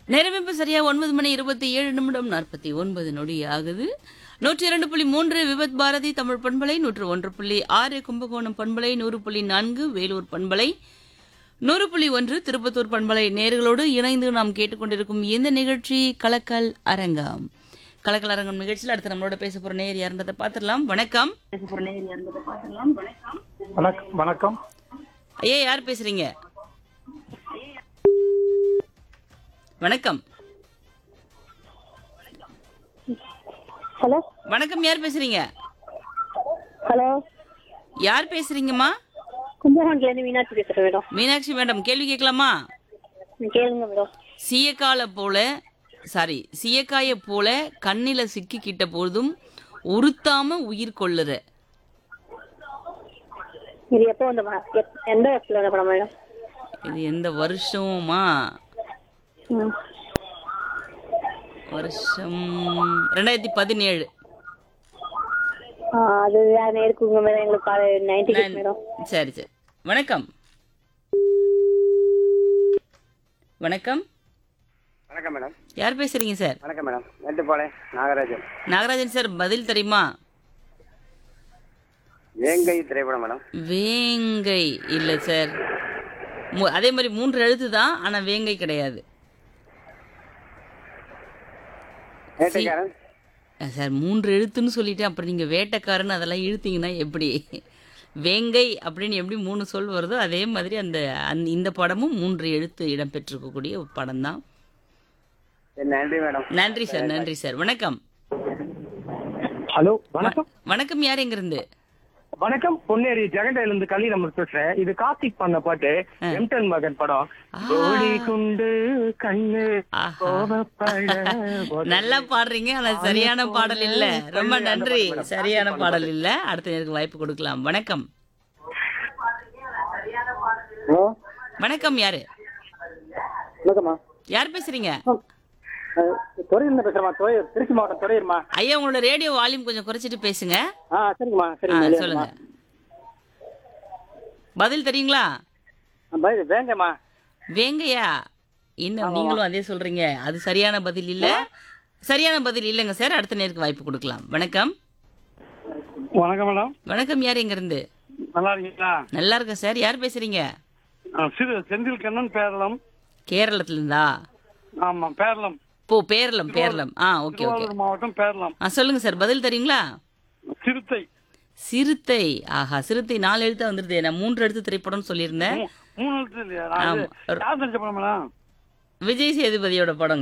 நேரம் இப்ப சரியா ஒன்பது மணி இருபத்தி ஏழு நிமிடம் நாற்பத்தி ஒன்பது நொடி ஆகுது நூற்றி இரண்டு புள்ளி மூன்று விபத் பாரதி தமிழ் பண்பலை நூற்று ஒன்று புள்ளி ஆறு கும்பகோணம் பண்பலை நூறு புள்ளி நான்கு வேலூர் பண்பலை நூறு புள்ளி ஒன்று திருப்பத்தூர் பண்பலை நேர்களோடு இணைந்து நாம் கேட்டுக்கொண்டிருக்கும் இந்த நிகழ்ச்சி கலக்கல் அரங்கம் கலக்கல் அரங்கம் நிகழ்ச்சியில் அடுத்து நம்மளோட பேச போற நேர் யாருன்றதை பார்த்துடலாம் வணக்கம் பேச போற நேர் யாருன்றதை பார்த்துடலாம் வணக்கம் வணக்கம் வணக்கம் ஐயா யார் பேசுறீங்க வணக்கம் ஹலோ வணக்கம் யார் பேசுறீங்க ஹலோ யார் பேசுறீங்கம்மா கும்பகோணத்துலேருந்து மீனாட்சி பேசுகிறேன் மேடம் மீனாட்சி மேடம் கேள்வி கேட்கலாமா நீ கேளுங்க மேடம் சீயக்கால போல சாரி சீயக்காய போல கண்ணில சிக்கிக்கிட்ட போதும் உறுத்தாம உயிர் கொள்ளுற இது எப்போ வந்த படம் எப்- எந்த வருஷத்துல வந்த படம் மேடம் இது எந்த வருஷமா ம். வருஷம் ரெண்டாயிரத்தி பதினேழு ஆ, அது வேற நேருக்குங்க மேடம் எங்களுக்கு காலை நைன்டி நான்- மேடம் சரி சரி வணக்கம் வணக்கம் வணக்கம் மேடம் யார் பேசுறீங்க சார் வணக்கம் மேடம் மேட்டுப்பாளையம் நாகராஜன் நாகராஜன் சார் பதில் தெரியுமா வேங்கை திரைப்படம் மேடம் வேங்கை இல்ல சார் மு- அதே மாதிரி மூன்று எழுத்து தான் ஆனா வேங்கை கிடையாது வேட்டைக்காரன் அஹ் சார் மூன்று எழுத்துன்னு சொல்லிட்டு அப்புறம் நீங்க வேட்டைக்காரன் அதெல்லாம் இழுத்தீங்கன்னா எப்படி வேங்கை அப்படின்னு எப்படி மூணு சொல் வருதோ அதே மாதிரி அந்த அந்த இந்த படமும் மூன்று எழுத்து இடம்பெற்றிருக்கக்கூடிய ஒரு படம் தான் சரி, நன்றி மேடம் நன்றி சார் நன்றி சார் வணக்கம் ஹலோ வணக்கம் வணக்கம் யார் எங்கிருந்து வணக்கம் பொன்னேரி ஜெகண்டையில இருந்து கலி நம்ம பேசுறேன் இது கார்த்திக் பண்ண பாட்டு எம்டன் மகன் படம் கோடி குண்டு கண்ணு ஆஹா. கோவப்பட நல்லா பாடுறீங்க ஆனா சரியான பாடல் இல்ல ரொம்ப நன்றி சரியான பாடல் இல்ல அடுத்த நேருக்கு வாய்ப்பு கொடுக்கலாம் வணக்கம் ஹலோ வணக்கம் யாரு வணக்கம்மா யார் பேசுறீங்க துறையிலிருந்து பேசுறேம்மா துறையூர் திருச்சி மாவட்டம் துறையூர்மா ஐயா உங்களோட ரேடியோ வால்யூம் கொஞ்சம் குறைச்சிட்டு பேசுங்க ஆ சரிங்கம்மா ஆ, சரிங்க சொல்லுங்க பதில் தெரியுங்களா பய வேங்கம்மா வேங்கையா இன்னும் நீங்களும் அதே சொல்றீங்க அது சரியான பதில் இல்ல சரியான பதில் இல்லைங்க சார் அடுத்த நேருக்கு வாய்ப்பு கொடுக்கலாம் வணக்கம் வணக்கம் மேடம் வணக்கம் யார் எங்க இருந்து நல்லா இருக்கீங்களா நல்லா இருக்கேன் சார் யார் பேசுறீங்க ஆ, சிறு செந்தில் கண்ணன் பேரளம் கேரளத்துல இருந்தா ஆமா பேரளம் போ பேரளம் பேரளம் ஆ ஓகே ஓகே திருவாரூர் மாவட்டம் பேரளம் ஆ சொல்லுங்க சார் பதில் தெரியுங்களா சிறுத்தை சிறுத்தை ஆஹா சிறுத்தை நாலு எழுத்தா வந்துருது நான் மூன்று எழுத்து திரைப்படம்னு சொல்லியிருந்தேன் மூ- மூணு எழுத்து இல்லையா நான் இது ஆமா. யார் தெரிஞ்ச படம் மேடம் விஜய் சேதுபதியோட படங்க